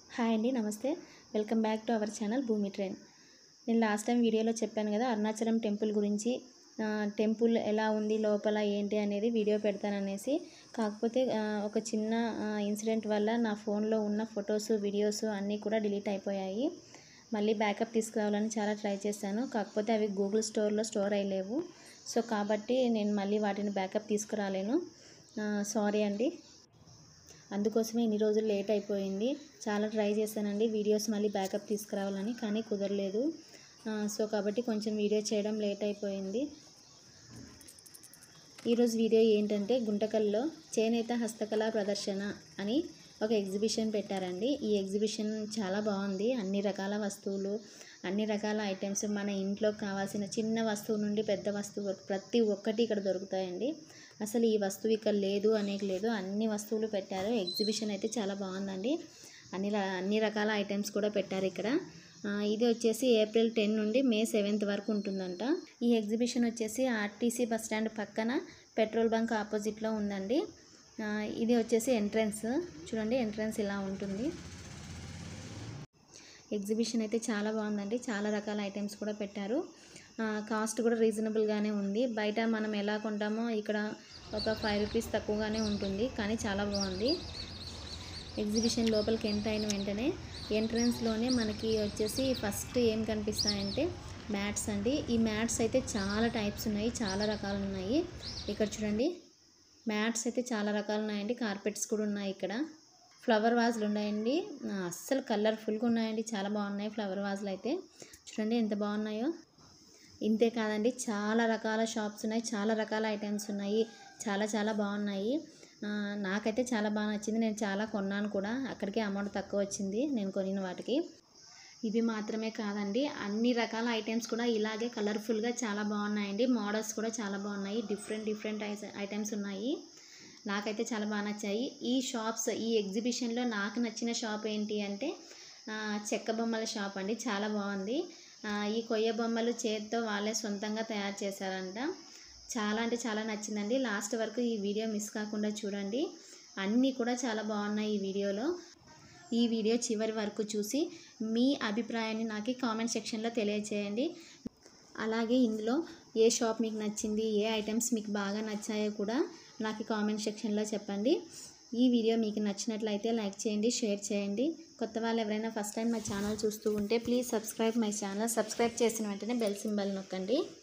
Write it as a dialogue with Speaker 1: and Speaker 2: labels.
Speaker 1: hi అండి నమస్తే welcome back to our channel Bhoomi train నేను లాస్ట్ టైం వీడియోలో చెప్పాను కదా అరుణాచలం టెంపుల్ గురించి ఆ, టెంపుల్ ఎలా ఉంది లోపల ఏంటి అనేది వీడియో పెడతాననేసి కాకపోతే ఆ, ఒక చిన్న ఇన్సిడెంట్ వల్ల నా ఫోన్లో ఉన్న ఫొటోస్ వీడియోస్ అన్నీ కూడా డిలీట్ అయిపోయాయి మళ్ళీ బ్యాకప్ తీసుకురావాలని చాలా ట్రై చేశాను కాకపోతే అవి గూగుల్ స్టోర్లో స్టోర్ అయ్యలేవు సో కాబట్టి నేను మళ్ళీ వాటిని బ్యాకప్ తీసుకురాలేను సారీ అండి అందుకోసమే ఇన్ని రోజులు లేట్ అయిపోయింది చాలా ట్రై చేశానండి వీడియోస్ మళ్ళీ బ్యాకప్ తీసుకురావాలని కానీ కుదరలేదు ఆ, సో కాబట్టి కొంచెం వీడియో చేయడం లేట్ అయిపోయింది ఈరోజు వీడియో ఏంటంటే గుంటకల్లో చేనేత హస్తకళా ప్రదర్శన అని ఒక ఎగ్జిబిషన్ పెట్టారండి ఈ ఎగ్జిబిషన్ చాలా బాగుంది అన్ని రకాల వస్తువులు అన్ని రకాల ఐటమ్స్ మన ఇంట్లో కావాల్సిన చిన్న వస్తువు నుండి పెద్ద వస్తువు వరకు ప్రతి ఒక్కటి ఇక్కడ దొరుకుతాయండి అసలు ఈ వస్తువు ఇక్కడ లేదు అనేది లేదు అన్ని వస్తువులు పెట్టారు ఎగ్జిబిషన్ అయితే చాలా బాగుందండి అన్ని ర- అన్ని రకాల ఐటమ్స్ కూడా పెట్టారు ఇక్కడ ఆ, ఇది వచ్చేసి ఏప్రిల్ టెన్ నుండి మే సెవెంత్ వరకు ఉంటుందంట ఈ ఎగ్జిబిషన్ వచ్చేసి ఆర్టీసీ బస్ స్టాండ్ పక్కన పెట్రోల్ బంక్ ఆపోజిట్లో ఉందండి ఆ, ఇది వచ్చేసి ఎంట్రన్స్ చూడండి ఎంట్రన్స్ ఇలా ఉంటుంది ఎగ్జిబిషన్ అయితే చాలా బాగుందండి చాలా రకాల ఐటమ్స్ కూడా పెట్టారు ఆ, కాస్ట్ కూడా రీజనబుల్గానే ఉంది బయట మనం ఎలా కొంటామో ఇక్కడ ఒక ఫైవ్ రూపీస్ తక్కువగానే ఉంటుంది కానీ చాలా బాగుంది ఎగ్జిబిషన్ లోపలికి ఎంటర్ అయిన వెంటనే ఎంట్రన్స్లోనే మనకి వచ్చేసి ఫస్ట్ ఏం కనిపిస్తాయంటే మ్యాట్స్ అండి ఈ మ్యాట్స్ అయితే చాలా టైప్స్ ఉన్నాయి చాలా రకాలు ఉన్నాయి ఇక్కడ చూడండి మ్యాట్స్ అయితే చాలా రకాలు ఉన్నాయండి కార్పెట్స్ కూడా ఉన్నాయి ఇక్కడ ఫ్లవర్ వాజ్లు ఉన్నాయండి ఆ, అస్సలు కలర్ఫుల్గా ఉన్నాయండి చాలా బాగున్నాయి ఫ్లవర్ వాజ్లు అయితే చూడండి ఎంత బాగున్నాయో ఇంతే కాదండి చాలా రకాల షాప్స్ ఉన్నాయి చాలా రకాల ఐటమ్స్ ఉన్నాయి చాలా చాలా బాగున్నాయి ఆ, నాకైతే చాలా బాగా నచ్చింది నేను చాలా కొన్నాను కూడా అక్కడికే అమౌంట్ తక్కువ వచ్చింది నేను కొనిన వాటికి ఇవి మాత్రమే కాదండి అన్ని రకాల ఐటమ్స్ కూడా ఇలాగే కలర్ఫుల్గా చాలా బాగున్నాయండి మోడల్స్ కూడా చాలా బాగున్నాయి డిఫరెంట్ డిఫరెంట్ ఐటమ్స్ ఉన్నాయి నాకైతే చాలా బాగా నచ్చాయి ఈ షాప్స్ ఈ ఎగ్జిబిషన్లో నాకు నచ్చిన షాప్ ఏంటి అంటే ఆ, చెక్క బొమ్మల షాప్ అండి చాలా బాగుంది ఆ, ఈ కొయ్య బొమ్మలు చేతితో వాళ్ళే సొంతంగా తయారు చేశారంట చాలా అంటే చాలా నచ్చిందండి లాస్ట్ వరకు ఈ వీడియో మిస్ కాకుండా చూడండి అన్నీ కూడా చాలా బాగున్నాయి ఈ వీడియోలో ఈ వీడియో చివరి వరకు చూసి మీ అభిప్రాయాన్ని నాకు కామెంట్ సెక్షన్లో తెలియచేయండి అలాగే ఇందులో ఏ షాప్ మీకు నచ్చింది ఏ ఐటమ్స్ మీకు బాగా నచ్చాయో కూడా నాకు కామెంట్ సెక్షన్లో చెప్పండి ఈ వీడియో మీకు నచ్చినట్లయితే లైక్ చేయండి షేర్ చేయండి కొత్త వాళ్ళు ఎవరైనా ఫస్ట్ టైం మా ఛానల్ చూస్తూ ఉంటే please subscribe my channel subscribe చేసిన వెంటనే బెల్ సింబల్ నొక్కండి